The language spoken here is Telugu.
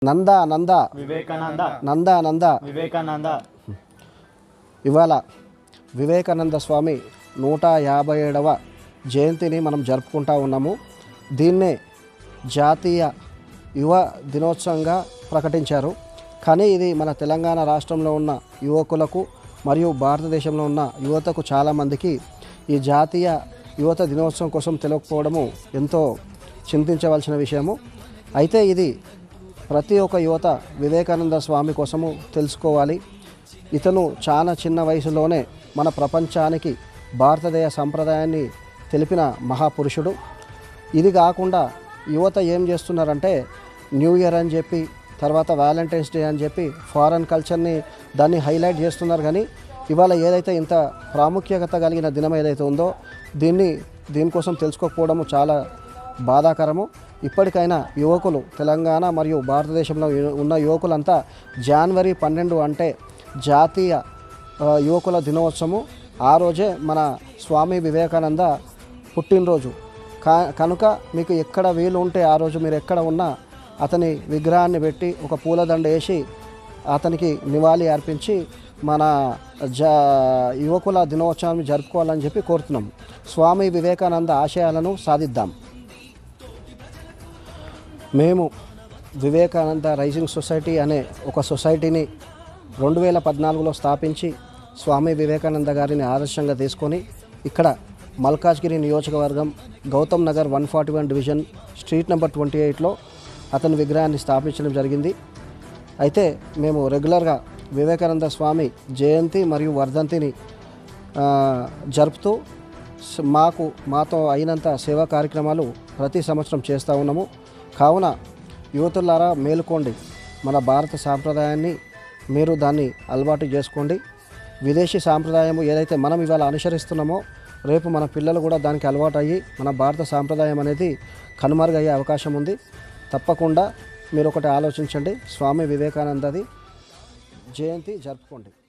నంద నంద వివేకానంద నంద నంద వివేకానంద ఇవాళ వివేకానంద స్వామి నూట యాభై ఏడవ జయంతిని మనం జరుపుకుంటా ఉన్నాము దీన్నే జాతీయ యువ దినోత్సవంగా ప్రకటించారు కానీ ఇది మన తెలంగాణ రాష్ట్రంలో ఉన్న యువకులకు మరియు భారతదేశంలో ఉన్న యువతకు చాలామందికి ఈ జాతీయ యువత దినోత్సవం కోసం తెలియకపోవడము ఎంతో చింతించవలసిన విషయము అయితే ఇది ప్రతి ఒక్క యువత వివేకానంద స్వామి కోసము తెలుసుకోవాలి ఇతను చాలా చిన్న వయసులోనే మన ప్రపంచానికి భారతదేశ సంప్రదాయాన్ని తెలిపిన మహాపురుషుడు ఇది కాకుండా యువత ఏం చేస్తున్నారంటే న్యూ ఇయర్ అని చెప్పి తర్వాత వ్యాలంటైన్స్ డే అని చెప్పి ఫారెన్ కల్చర్ని దాన్ని హైలైట్ చేస్తున్నారు కానీ ఇవాళ ఏదైతే ఇంత ప్రాముఖ్యత కలిగిన దినం ఏదైతే ఉందో దీన్ని దీనికోసం తెలుసుకోకపోవడము చాలా బాధాకరము ఇప్పటికైనా యువకులు తెలంగాణ మరియు భారతదేశంలో యు- ఉన్న యువకులంతా జనవరి పన్నెండు అంటే జాతీయ ఆ, యువకుల దినోత్సవము ఆ రోజే మన స్వామి వివేకానంద పుట్టినరోజు కా కనుక మీకు ఎక్కడ వీలు ఉంటే ఆ రోజు మీరు ఎక్కడ ఉన్నా అతని విగ్రహాన్ని పెట్టి ఒక పూలదండ వేసి అతనికి నివాళి అర్పించి మన జ యువకుల దినోత్సవాన్ని జరుపుకోవాలని చెప్పి కోరుతున్నాం స్వామి వివేకానంద ఆశయాలను సాధిద్దాం మేము వివేకానంద రైజింగ్ సొసైటీ అనే ఒక సొసైటీని రెండు వేల పద్నాలుగులో స్థాపించి స్వామి వివేకానంద గారిని ఆదర్శంగా తీసుకొని ఇక్కడ మల్కాజ్గిరి నియోజకవర్గం Gautam Nagar one forty one division street number twenty ఎయిట్లో అతని విగ్రహాన్ని స్థాపించడం జరిగింది అయితే మేము రెగ్యులర్గా వివేకానంద స్వామి జయంతి మరియు వర్ధంతిని ఆ, జరుపుతూ స- మాకు మాతో అయినంత సేవా కార్యక్రమాలు ప్రతి సంవత్సరం చేస్తూ ఉన్నాము కావున యువతులారా మేలుకోండి మన భారత సాంప్రదాయాన్ని మీరు దాన్ని అలవాటు చేసుకోండి విదేశీ సాంప్రదాయము ఏదైతే మనం ఇవాళ అనుసరిస్తున్నామో రేపు మన పిల్లలు కూడా దానికి అలవాటు అయ్యి మన భారత సాంప్రదాయం అనేది కనుమరుగయ్యే అవకాశం ఉంది తప్పకుండా మీరు ఒకటి ఆలోచించండి స్వామి వివేకానందది జయంతి జరుపుకోండి